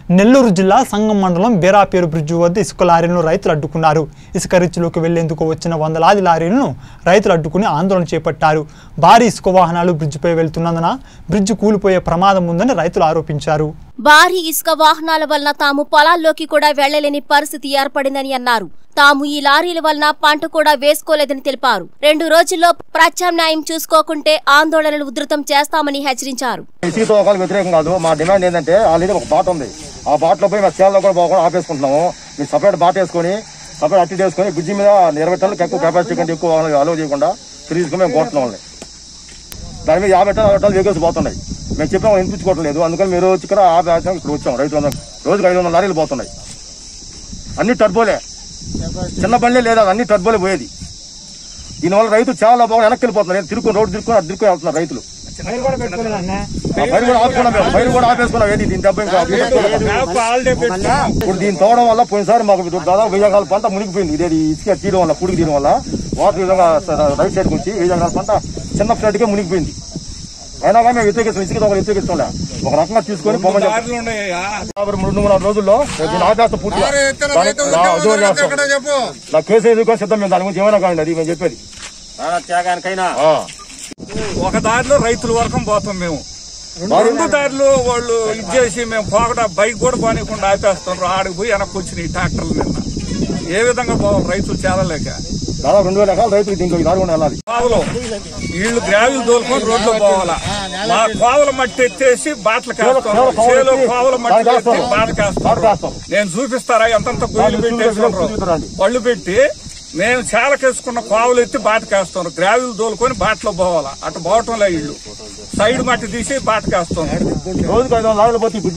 నెల్లూరు జిల్లా సంగం మండలం బేరాపేరు బ్రిడ్జి వద్ద ఇసుక లారీలను రైతులు అడ్డుకున్నారు ఇసుక రీచ్లోకి వెళ్లేందుకు వచ్చిన వందలాది లారీలను రైతులు అడ్డుకుని ఆందోళన చేపట్టారు భారీ ఇసుక వాహనాలు బ్రిడ్జిపై వెళ్తున్నందున బ్రిడ్జి కూలిపోయే ప్రమాదం ఉందని రైతులు ఆరోపించారు భారీ ఇసుక వాహనాల వలన తాము పొలాల్లోకి కూడా వెళ్లలేని పరిస్థితి ఏర్పడిందని అన్నారు తాము ఈ లారీల వలన పంట కూడా వేసుకోలేదని తెలిపారు రెండు రోజుల్లో ప్రత్యామ్నాయం చూసుకోకుంటే ఆందోళనలు ఉధృతం చేస్తామని హెచ్చరించారు ఇసుక తోకాలకు వ్యతిరేకం కాదు మా డిమాండ్ ఏంటంటే ఆల్రెడీ ఒక బాట ఉంది ఆ బాటలో పోయి మా చేలలో కూడా పోకుండా ఆపేసుకుంటున్నాము మీరు సపరేట్ బాట వేసుకొని సపరేట్ అట్టి వేసుకొని బ్రిడ్జి మీద ఇరవై టన్నులకు ఎక్కువ కెపాసిటీ కంటే ఎక్కువ వాళ్ళకి అలో చేయకుండా తిరిగి మేము కోరుతున్నాం వాళ్ళని దాని మీద యాభై టన్నులు అరవై టన్నులు వెహికల్స్ పోతున్నాయి మేము చెప్పాము వినిపించుకోవటం లేదు అందుకని మీరు వచ్చి ఇక్కడ ఆపేసాం ఇక్కడ వచ్చాం రైతులు రోజుకి ఐదు వందల లారీలు పోతున్నాయి అన్ని టర్బోలే చిన్న బండ్లే లేదా అన్ని టర్బోలే పోయేది దీనివల్ల రైతు చాలా బాగా వెనక్కి వెళ్ళిపోతున్నారు తిరుక్కొని రోడ్డు తిరుక్కొని అటు తిరుక్కొని వెళ్తున్నారు రైతులు ఆ పైరు కూడా ఆపుకున్నాం మేము పైరు కూడా ఆపేసుకున్నాం ఏంటి దీని దెబ్బ ఇంకా ఇప్పుడు దీని తోవడం వల్ల పోయినసారి మాకు దాదాపు వెయ్యి ఎకరాల పంట మునిగిపోయింది ఇదే ఇసుక తీయడం వల్ల కుడికి తీయడం వల్ల వాటర్ ఈ విధంగా రైట్ సైడ్ నుంచి వెయ్యి ఎకరాల పంట చిన్న ఫ్లడ్ కే మునిగిపోయింది అయినా కానీ మేము వ్యతిరేకిస్తాం ఇసుక తోకలు వ్యతిరేకిస్తుండే ఒక రకంగా తీసుకొని పొమ్మని చెప్పాం. యాభై రెండు మూడు నాలుగు రోజుల్లో దీని ఆపేస్తాం పూర్తిగా దాని- నా ఉద్యోగం చేస్తాం నా కేసు ఎదుర్కొని సిద్ధం మేము దాని గురించి ఏమైనా కానీ అది మేము చెప్పేది త్యాగానికైనా ఆ. ఒక దారిలో రైతుల వరకు పోతాం మేము రెండు దారిలో వాళ్ళు ఇచ్చేసి మేము పోకడా బైక్ కూడా పోనీయకుండా ఆపేస్తున్నారు ఆడికి పోయి వెనక్కి వచ్చినాయి ట్రాక్టర్లు నిన్న ఏ విధంగా పోవాలి రైతులు చేరలేక దాదాపు రెండు వేల ఎకరాల రైతులు దీంట్లో ఈ దారి కూడా వెళ్ళాలి కోవలు వీళ్ళు గ్రావిల్ దోలుకొని రోడ్లో పోవాలా మా కోవల మట్టి ఎత్తేసి బాటలు కాస్తాం చేలో కోవల మట్టి ఎత్తి బాట కాస్తాం నేను చూపిస్తారా ఎంతంత గొయ్యలు పెట్టేసుకుంటారు పళ్ళు పెట్టి మేము చాలకేసుకున్న కోవలు ఎత్తి బాట కాస్తాం గ్రావిల్ దోలుకొని బాటలో పోవాలా అటు పోవటంలో ఇల్లు సైడ్ మట్టి తీసి బాట కాస్తాం రోజుకి ఐదు వందల లారీలు పోతే ఈ